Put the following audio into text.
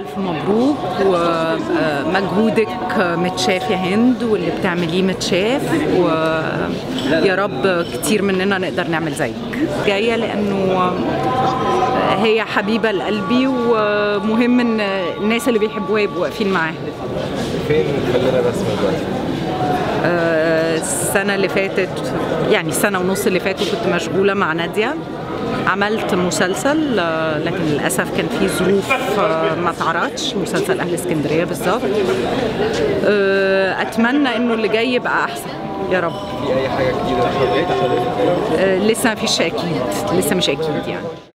ألف مبروك ومجهودك متشاف يا هند واللي بتعمليه متشاف ويا رب كتير مننا نقدر نعمل زيك جاية لأنه هي حبيبة لقلبي ومهم إن الناس اللي بيحبوها يبقوا واقفين معاها فين خلينا رسمة دلوقتي؟ السنة اللي فاتت يعني السنة ونص اللي فاتوا كنت مشغولة مع نادية عملت مسلسل آه، لكن للأسف كان في ظروف آه، ما تعرضش مسلسل أهل اسكندرية بالظبط آه، أتمنى إنه اللي جاي يبقى أحسن يا رب في أي حاجة جديدة آه، لسه ما فيش أكيد لسه مش أكيد يعني